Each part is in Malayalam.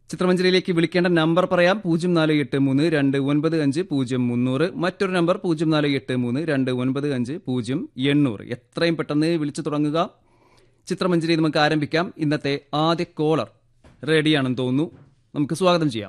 ചിത്രമഞ്ജരിയിലേക്ക് വിളിക്കേണ്ട നമ്പർ പറയാം പൂജ്യം നാല് എട്ട് മൂന്ന് രണ്ട് ഒൻപത് അഞ്ച് പൂജ്യം മുന്നൂറ് മറ്റൊരു നമ്പർ പൂജ്യം നാല് എട്ട് മൂന്ന് രണ്ട് ഒൻപത് അഞ്ച് പൂജ്യം എണ്ണൂറ് എത്രയും പെട്ടെന്ന് വിളിച്ചു തുടങ്ങുക ചിത്രമഞ്ജരി നമുക്ക് ആരംഭിക്കാം ഇന്നത്തെ ആദ്യ കോളർ റെഡിയാണെന്ന് തോന്നുന്നു നമുക്ക് സ്വാഗതം ചെയ്യാം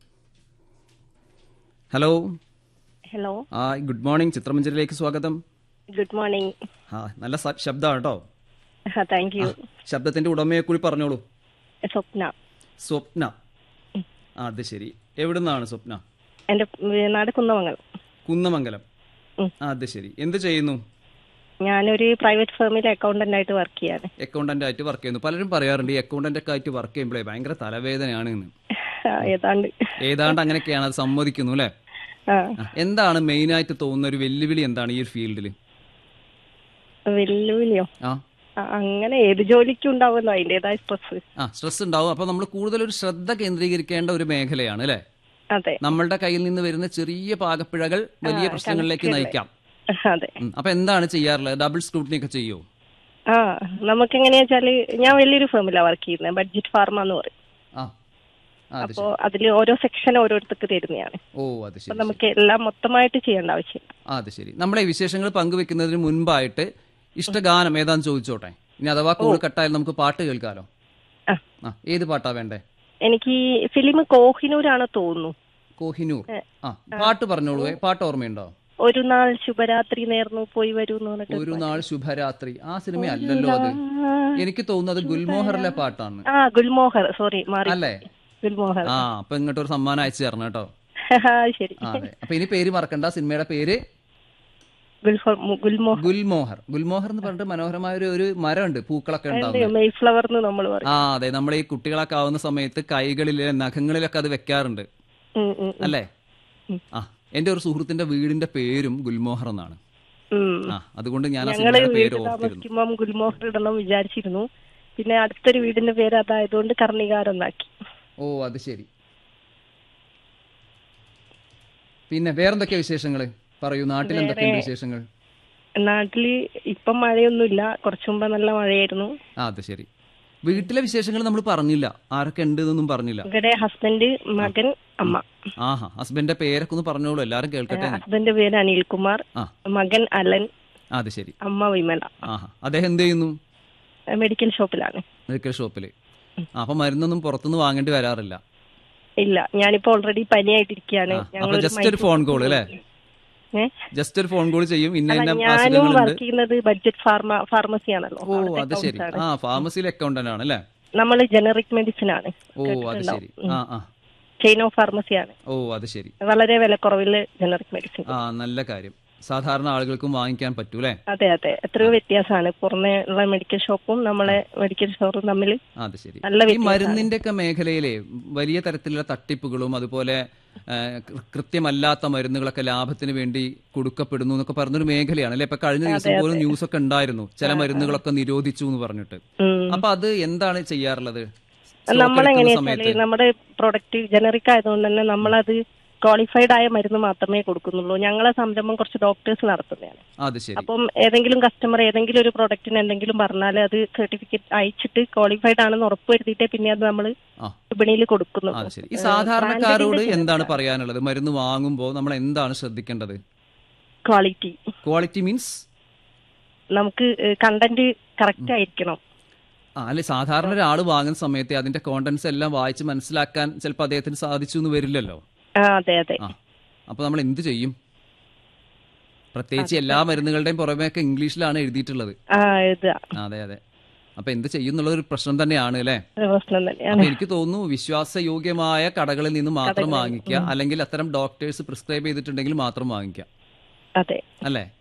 ഹലോ ഹലോ ആ ഗുഡ് മോർണിംഗ് ചിത്രമഞ്ജരിയിലേക്ക് സ്വാഗതം ഗുഡ് മോർണിംഗ് ആ നല്ല ശബ്ദമാണ് കേട്ടോ താങ്ക് യു ശബ്ദത്തിന്റെ ഉടമയെ കൂടി പറഞ്ഞോളൂ സ്വപ്ന സ്വപ്ന ആ, അത് ശരി എവിടുന്നാണ് സ്വപ്ന എൻ്റെ വീ- നാട് കുന്നമംഗലം കുന്നമംഗലം ഉം. ആ, അത് ശരി എന്ത് ചെയ്യുന്നു ഞാനൊരു പ്രൈവറ്റ് ഫേമിൽ അക്കൗണ്ടന്റ് ആയിട്ട് വർക്ക് ചെയ്യാണ് അക്കൗണ്ടന്റ് ആയിട്ട് വർക്ക് ചെയ്യുന്നു പലരും പറയാറുണ്ട് ഈ അക്കൗണ്ടന്റ് ഒക്കെ ആയിട്ട് വർക്ക് ചെയ്യുമ്പോഴേ ഭയങ്കര തലവേദനയാണ് എന്ന് ആ, ഏതാണ്ട് ഏതാണ്ട് അങ്ങനെയൊക്കെയാണ് അത് സമ്മതിക്കുന്നു അല്ലേ ആ ആ, എന്താണ് മെയിൻ ആയിട്ട് തോന്നുന്ന ഒരു വെല്ലുവിളി എന്താണ് ഈ ഒരു ഫീൽഡിൽ വെല്ലുവിളിയോ ആ ആ, അങ്ങനെ ഏത് ജോലിക്കും ഉണ്ടാവുമല്ലോ അതിൻ്റെതായ സ്ട്രെസ് ആ സ്ട്രെസ് ഉണ്ടാവും അപ്പൊ നമ്മൾ കൂടുതൽ ഒരു ശ്രദ്ധ കേന്ദ്രീകരിക്കേണ്ട ഒരു മേഖലയാണ് അല്ലേ അതെ നമ്മളുടെ കയ്യിൽ നിന്ന് വരുന്ന ചെറിയ പാകപ്പിഴകൾ വലിയ പ്രശ്നങ്ങളിലേക്ക് നയിക്കാം അതെ ഉം. അപ്പൊ എന്താണ് ചെയ്യാറുള്ളത് ഡബിൾ സ്ക്രൂട്ടിനി ഒക്കെ ചെയ്യോ ആ നമുക്ക് എങ്ങനെയാ വെച്ചാല് ഞാൻ വലിയൊരു ഫേമിലാണ് വർക്ക് ചെയ്യുന്നത് ബഡ്ജറ്റ് ഫാർമ എന്ന് പറയും ആ ആ, അത് അപ്പോൾ അതിൽ ഓരോ സെക്ഷൻ ഓരോരുത്തർക്ക് തരുന്നതാണ് ഓ അത് അപ്പൊ ശരി നമുക്ക് എല്ലാം മൊത്തമായിട്ട് ചെയ്യേണ്ട ആവശ്യമില്ല ആ, അത് ശരി നമ്മുടെ ഈ വിശേഷങ്ങൾ പങ്കുവെക്കുന്നതിന് മുൻപായിട്ട് ഇഷ്ടഗാനം ഏതാന്ന് ചോദിച്ചോട്ടെ ഇനി അഥവാ കോൾ കട്ടായാലും നമുക്ക് പാട്ട് കേൾക്കാലോ ആ. ആ ഏത് പാട്ടാ വേണ്ടേ എനിക്ക് ഫിലിം കോഹിനൂരാണ് തോന്നുന്നു കോഹിനൂർ ആ പാട്ട് പറഞ്ഞോളൂ ഏ, പാട്ട് ഓർമ്മയുണ്ടോ ഒരു നാൾ ശുഭരാത്രി നേർന്നു പോയി വരൂ എന്ന് പറഞ്ഞിട്ട് ഒരു നാൾ ശുഭരാത്രി ആ സിനിമ അല്ലല്ലോ അത് എനിക്ക് തോന്നുന്നത് ഗുൽമോഹറിലെ പാട്ടാണ് ആ ഗുൽമോഹർ സോറി മാറി അല്ലേ ഗുൽമോഹർ ആ അപ്പൊ ഇങ്ങോട്ട് ഒരു സമ്മാനം അയച്ചു തരണം കേട്ടോ ശരി ആ അതെ അപ്പൊ ഇനി പേര് മറക്കണ്ട സിനിമയുടെ പേര് ഗുൽഫോ ഗുൽമോഹർ ഗുൽമോഹർ ഗുൽമോഹർ എന്ന് പറഞ്ഞിട്ട് മനോഹരമായ ഒരു ഒരു മരമുണ്ട് പൂക്കളൊക്കെ ഉണ്ടാവും മെയ് ഫ്ലവർ എന്ന് നമ്മൾ പറയും ആ അതെ നമ്മൾ ഈ കുട്ടികളൊക്കെ ആവുന്ന സമയത്ത് കൈകളിലെ നഖങ്ങളിലൊക്കെ അത് വെക്കാറുണ്ട് ഉം, ഉം, അല്ലേ ആ എന്റെ ഒരു സുഹൃത്തിന്റെ വീടിന്റെ പേരും ഗുൽമോഹർ എന്നാണ് ഉം. ആ അതുകൊണ്ട് ഞാൻ ആ ഞങ്ങള് സിനിമയുടെ പേര് വീട് ഓർത്തിരുന്നു താമസിക്കുമ്പം ഗുൽമോഹർ ഇടണം വിചാരിച്ചിരുന്നു പിന്നെ അടുത്തൊരു വീടിന്റെ പേര് അതായതുകൊണ്ട് കർണികാരെന്നാക്കി ഓ അത് ശരി പിന്നെ വേറെന്തൊക്കെയാ വിശേഷങ്ങള് പറയൂ നാട്ടിൽ എന്തൊക്കെയുണ്ട് വിശേഷങ്ങൾ നാട്ടില് ഇപ്പം മഴയൊന്നുമില്ല കുറച്ചു മുമ്പ് നല്ല മഴയായിരുന്നു ആ അത് ശരി വീട്ടിലെ വിശേഷങ്ങൾ നമ്മൾ പറഞ്ഞില്ല ആരൊക്കെ ഉണ്ട് എന്നൊന്നും പറഞ്ഞില്ല ഇവിടെ ഹസ്ബൻഡ് മകൻ അമ്മ ആഹാ ഹസ്ബൻഡിന്റെ പേരൊക്കെ ഒന്ന് പറഞ്ഞോളൂ എല്ലാരും കേൾക്കട്ടെ എന്ന്. ഹസ്ബൻഡ് പേര് അനിൽകുമാർ ആ മകൻ അലൻ ആ, അത് ശരി അമ്മ വിമല ആഹാ അദ്ദേഹം എന്ത് ചെയ്യുന്നു മെഡിക്കൽ ഷോപ്പിലാണ് മെഡിക്കൽ ഷോപ്പില് ആ, അപ്പൊ മരുന്നൊന്നും പുറത്തുനിന്ന് വാങ്ങേണ്ടി വരാറില്ല ഇല്ല ഞാനിപ്പോ ഓൾറെഡി പനിയായിട്ടിരിക്കുകയാണ് ആ, അപ്പൊ ജസ്റ്റ് ഒരു ഫോൺ കോൾ അല്ലേ ഏ? ജസ്റ്റ് ഒരു ഫോൺ കോൾ ചെയ്യും ഇന്ന ഇന്ന ഞാനും അസുഖങ്ങളുണ്ട് വർക്ക് ചെയ്യുന്നത് ബഡ്ജറ്റ് ഫാർമ ഫാർമസി ആണല്ലോ ഓ അത് ശരി ആ ഫാർമസിയിൽ അക്കൗണ്ടന്റ് ആണ് അല്ലേ നമ്മൾ ജനറിക് മെഡിസിൻ ആണ് ഓ അത് ശരി ആ ആ ചെയിൻ ഓഫ് ഫാർമസി ആണ് ഓ അത് ശരി വളരെ വിലക്കുറവില് ജനറിക് മെഡിസിൻ ആ നല്ല കാര്യം സാധാരണ ആളുകൾക്കും വാങ്ങിക്കാൻ പറ്റൂലേ അതെ അതെ എത്രയോ വ്യത്യാസമാണ് പുറമെ ഉള്ള മെഡിക്കൽ ഷോപ്പും നമ്മളെ മെഡിക്കൽ സ്റ്റോറും തമ്മിൽ ആ, അത് ശരി നല്ല ഈ വ്യത്യാസമാണ്. മരുന്നിന്റെ ഒക്കെ മേഖലയിലെ വലിയ തരത്തിലുള്ള തട്ടിപ്പുകളും അതുപോലെ ആ, കൃ- കൃത്യമല്ലാത്ത മരുന്നുകളൊക്കെ ലാഭത്തിന് വേണ്ടി കൊടുക്കപ്പെടുന്നു എന്നൊക്കെ പറഞ്ഞൊരു മേഖലയാണ് അല്ലെ ഇപ്പൊ കഴിഞ്ഞ ദിവസം പോലും ന്യൂസ് ഒക്കെ ഉണ്ടായിരുന്നു ചില മരുന്നുകളൊക്കെ നിരോധിച്ചു എന്ന് പറഞ്ഞിട്ട് ഉം. അപ്പൊ അത് എന്താണ് ചെയ്യാറുള്ളത് സ്റ്റോക്ക് നമ്മളെങ്ങനെയാ എടുക്കുന്ന വെച്ചാല് സമയത്ത് നമ്മുടെ പ്രൊഡക്റ്റ് ജനറിക് ആയതുകൊണ്ട് തന്നെ നമ്മളത് ക്വാളിഫൈഡ് ആയ മരുന്ന് മാത്രമേ കൊടുക്കുന്നുള്ളൂ ഞങ്ങളെ സംരംഭം കുറച്ച് ഡോക്ടേഴ്സ് നടത്തുന്നതാണ് അത് ശരി അപ്പം ഏതെങ്കിലും കസ്റ്റമർ ഏതെങ്കിലും ഒരു പ്രൊഡക്റ്റിന് എന്തെങ്കിലും പറഞ്ഞാൽ അത് സർട്ടിഫിക്കറ്റ് അയച്ചിട്ട് ക്വാളിഫൈഡ് ആണെന്ന് ഉറപ്പുവരുത്തിയിട്ടേ പിന്നെ അത് നമ്മൾ ആ വിപണിയിൽ കൊടുക്കുന്നു അത് ശരി ഈ സാധാരണക്കാരോട് എന്താണ് പറയാനുള്ളത് മരുന്ന് വാങ്ങുമ്പോൾ നമ്മൾ എന്താണ് ശ്രദ്ധിക്കേണ്ടത് ക്വാളിറ്റി ക്വാളിറ്റി മീൻസ് നമുക്ക് കണ്ടന്റ് കറക്റ്റ് ആയിരിക്കണം ആ അല്ലെ സാധാരണ ഒരാൾ വാങ്ങുന്ന സമയത്ത് അതിന്റെ കോണ്ടന്റ്സ് എല്ലാം വായിച്ച് മനസ്സിലാക്കാൻ ചിലപ്പോൾ അദ്ദേഹത്തിന് സാധിച്ചു എന്ന് വരില്ലല്ലോ ആ അതെ അതെ ആ അപ്പൊ നമ്മൾ എന്ത് ചെയ്യും പ്രത്യേകിച്ച് എല്ലാ മരുന്നുകളുടെയും പുറമേയൊക്കെ ഇംഗ്ലീഷിലാണ് എഴുതിയിട്ടുള്ളത് ആ എഴുതുക ആ, അതെ അതെ അപ്പൊ എന്ത് ചെയ്യുന്നുള്ള ഒരു പ്രശ്നം തന്നെയാണ് അല്ലേ ഒരു പ്രശ്നം തന്നെയാണ് അപ്പൊ എനിക്ക് തോന്നുന്നു വിശ്വാസയോഗ്യമായ കടകളിൽ നിന്ന് മാത്രം വാങ്ങിക്കുക അല്ലെങ്കിൽ അത്തരം ഡോക്ടേഴ്സ് പ്രിസ്ക്രൈബ് ചെയ്തിട്ടുണ്ടെങ്കിൽ മാത്രം വാങ്ങിക്കുക അതെ അല്ലേ